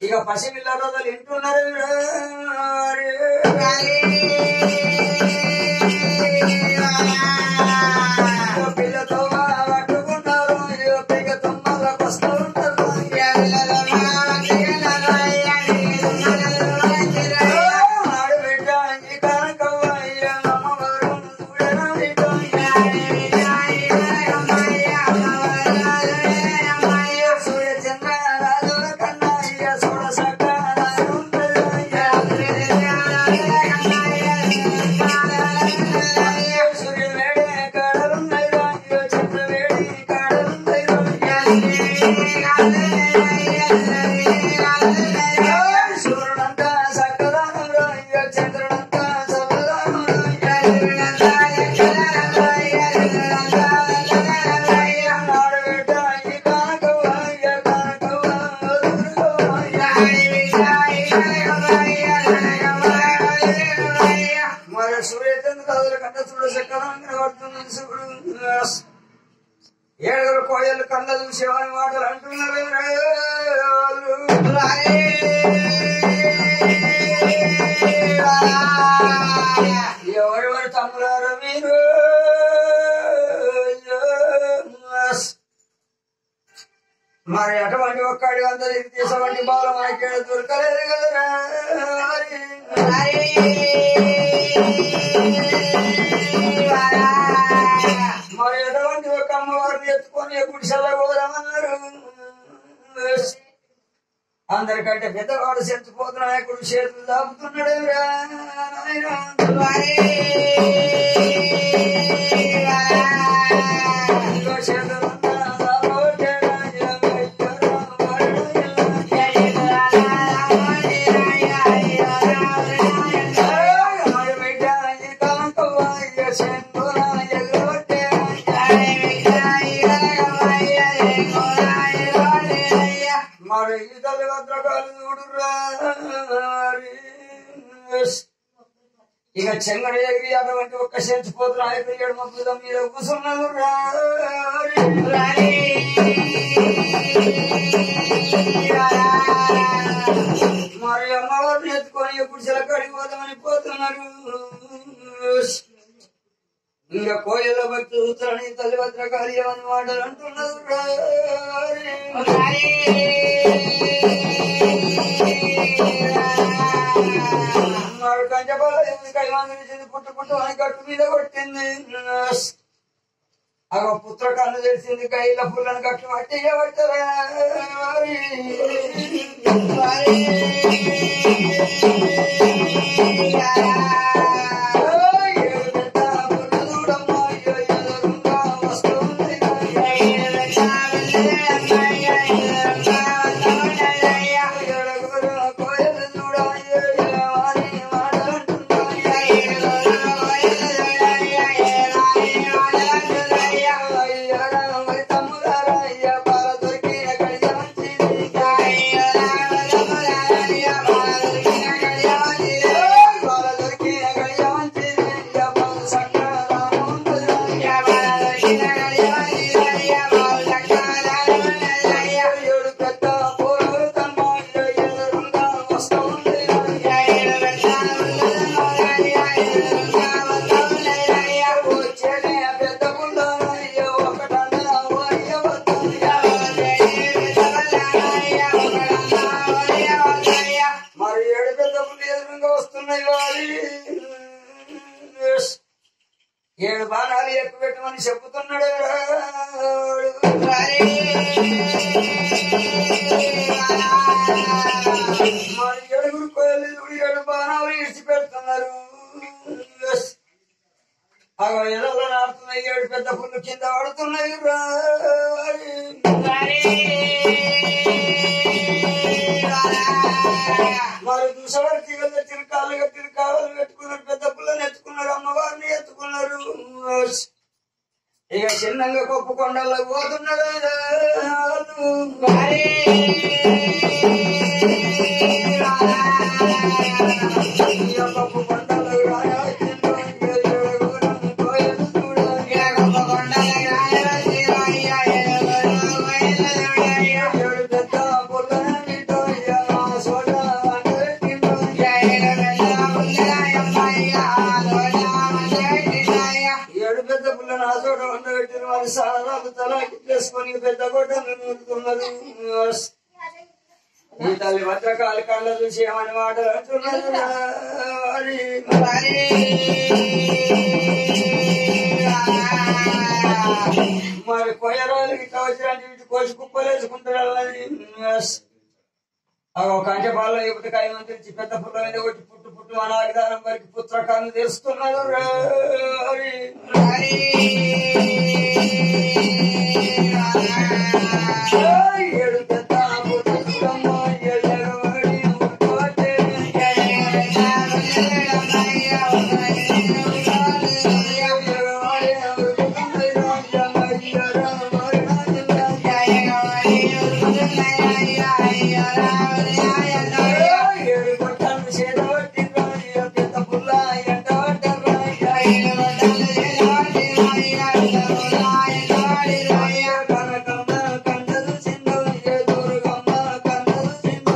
ఇక పసిపిల్ల రోజులు వింటున్నారు పిల్లతో పట్టుకున్నారు పిగ తొమ్మలకు వస్తూ ఉంటారు ఆడబిడ్డ ఈ కనకవ్వయ్య అమ్మవారు చూడరా బిడ్డ. సూర్య చంద్ర రాజుల కన్నా ఇక చూడ సకల ఉంటదయ్య. సూర్య వేడి కడలున్నయ్య, ఇక చంద్ర వేడి కడలున్నయ్య. సూర్యుడంతా సకదానంలో, ఇక చంద్రుడంతా సకదానంలో. ఆడబిడ్డ ఈ కనకవ్వయ్య, కనకవ్వ మరి సూర్యచంద్ర కథల కంట చూడ చక్కగా పడుతుంది శివుడు ఏడుగురు కోయలు కంద చూసి వారి మాటలు అంటున్నారు ఎవరెవరు తమ్ములారు మీరు మరి అటువంటి ఒక్కడి అందరి తీసవంటి బాల మనకి దొరకలేదు కదరా మరి ఎటువంటి ఒక అమ్మవారిని ఎత్తుకొని గుడిసెల్ల పోదామన్నారు అందరికంటే పెద్దవాడు చెంచిపోతున్న నాయకుడు చేతులు దాపుతున్నాడు మరి ఈ తల్లి భద్రకాలు చూడురా ఇక చెంగడ ఎగిరి అటువంటి ఒక్క సెంచిపోతున్న నాయకుడు ఏడు మబ్బుల మీద కూర్చున్నారు మరి అమ్మవారిని ఎత్తుకొని గుడిసెల కడిగి పోదామని పోతున్నారు ఇంకా కోయల భక్తి చూస్తారని తల్లి భద్రకాళి అని మాటలు అంటున్నారు మరి కంచపాల కైమాంగిని పుట్టుకుంటూ అని కట్టు మీద కొట్టింది అగ పుత్ర కన్ను తెలిసింది కైల పుల్లని కట్టు మట్టి పట్టరా మరి ఏడు పెద్ద పుల్లి ఎదురుగా వస్తున్నాయి వారి ఏడు బాణాలు ఎక్కువ పెట్టమని చెప్పుతున్నాడు మరి ఏడుగురు కోయలు ఏడు బాణాలు ఇడిచి పెడుతున్నారు అగో ఎదలో నాడుతున్నాయి ఏడు పెద్ద పుల్లు కింద పడుతున్నాయి మరి దుసవారి తీగలు తెచ్చిన కాళ్ళు కట్టిన కాళ్ళు పెట్టుకున్నారు పెద్ద పుల్లని ఎత్తుకున్నారు అమ్మవారిని ఎత్తుకున్నారు ఇక చిన్నంగా కొప్పు కొండల్లో పోతున్నారు ఈ కొప్పు కొండల్లో రాయాల్సిందో ఏడుగురు కోయలు చూడాలి. ఏడు పెద్ద పుల్లని తోయ సారాలు తలాకి చేసుకొని పెద్ద గొడ్డలు నూరుతున్నారు ఈ తల్లి భద్రకాల కళ్ళ చూసి ఏమని మాటలు అంటున్నారు హరి హరి. మరి కొయ్యరాలు ఇట్లా వచ్చినట్టు ఇటు కోసి కుప్పలు వేసుకుంటారు ఒక కంచె పాలు లేకపోతే కాయమని తెలిసి పెద్ద పుల్ల మీద కొట్టి పుట్టు పుట్టు అనాగదానం వరకు పుత్రకాన్ని తెలుస్తున్నారు హరి హరి. ఏడు పెద్ద పుట్టమ్మ ఎల్లగవాడి ఊరుకోటే. ఎల్లగవాడి ఊరుకోటే రాజమయ్య రామయ్య. ఏడు కొట్టాలు చేదవట్టి రాయ పెద్ద పుల్ల కనకమ్మ కండలు చిందు ఏ దుర్గమ్మ కండలు చిందు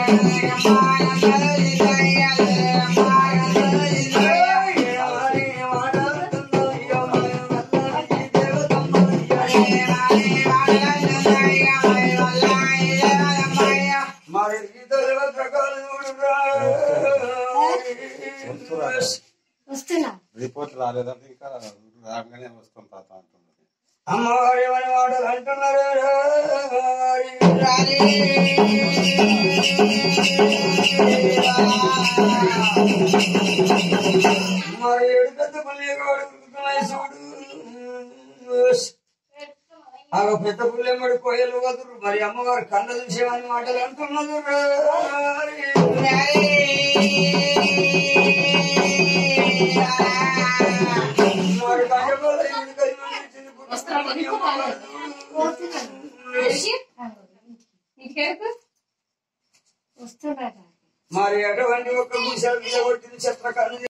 ఏడవాడి మాట్లాడుతుందో యమయ మల్లాడి దేవతమ్మ మరి ఇద్దరు భద్రకాలు చూడురా. వస్తున్నా రిపోర్ట్ రాలేదంటే ఇంకా రాగానే వస్తాం తాత అంటున్నది అమ్మవారి ఏమని మాటలు అంటున్నారు మరి ఏడు పెద్ద పుల్లిగాడు చూడు ఆ పెద్ద పుల్లెమ్మడి కోయలు వదురు మరి అమ్మవారి కళ్ళ చూసేమని మాటలు అంటున్నారు మరి కంచపాల ఈడు కలిసి చిన్న పుట్ట వస్తున్నా మరి అటువంటి ఒక గుడిసెల మీద కొట్టిన చిత్రకరణ